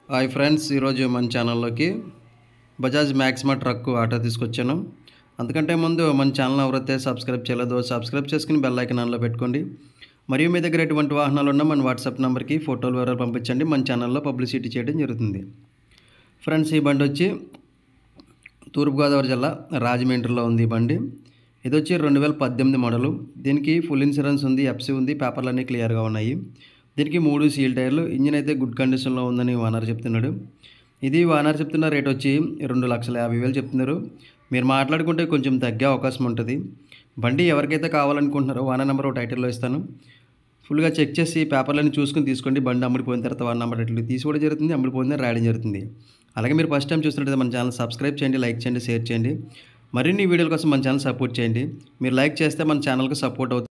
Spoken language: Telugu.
హాయ్ ఫ్రెండ్స్ ఈరోజు మన ఛానల్లోకి బజాజ్ మ్యాక్సిమా ట్రక్ ఆటో తీసుకొచ్చాను అంతకంటే ముందు మన ఛానల్ ఎవరైతే సబ్స్క్రైబ్ చేయలేదో సబ్స్క్రైబ్ చేసుకుని బెల్ ఐకన్ ఆన్లో పెట్టుకోండి మరియు మీ దగ్గర ఎటువంటి వాహనాలు ఉన్నా మన వాట్సాప్ నెంబర్కి ఫోటోలు వివరాలు పంపించండి మన ఛానల్లో పబ్లిసిటీ చేయడం జరుగుతుంది ఫ్రెండ్స్ ఈ బండి వచ్చి తూర్పుగోదావరి జిల్లా రాజమండ్రిలో ఉంది ఈ బండి ఇది వచ్చి రెండు వేల పద్దెనిమిది మోడలు దీనికి ఫుల్ ఇన్సూరెన్స్ ఉంది ఎఫ్సీ ఉంది పేపర్లు అన్నీ క్లియర్గా ఉన్నాయి దీనికి మూడు సీల్ టైర్లు ఇంజిన్ అయితే గుడ్ కండిషన్లో ఉందని ఓనర్ చెప్తున్నాడు ఇది ఓనర్ చెప్తున్న రేట్ వచ్చి రెండు లక్షల యాభై వేలు చెప్తున్నారు మీరు మాట్లాడుకుంటే కొంచెం తగ్గే అవకాశం ఉంటుంది బండి ఎవరికైతే కావాలనుకుంటున్నారో ఓనర్ నెంబర్ ఒక టైటిల్లో ఇస్తాను ఫుల్గా చెక్ చేసి పేపర్లన్నీ చూసుకుని తీసుకోండి బండి అమ్ముడిపోయిన తర్వాత వన్ నెంబర్ ఇట్లా తీసుకోవడం జరుగుతుంది అమ్ముడిపోయిందని రాయడం జరుగుతుంది అలాగే మీరు ఫస్ట్ టైం చూస్తున్నట్లయితే మన ఛానల్ సబ్స్క్రైబ్ చేయండి లైక్ చేయండి షేర్ చేయండి మరిన్ని వీడియోల కోసం మన ఛానల్ సపోర్ట్ చేయండి మీరు లైక్ చేస్తే మన ఛానల్కి సపోర్ట్ అవుతుంది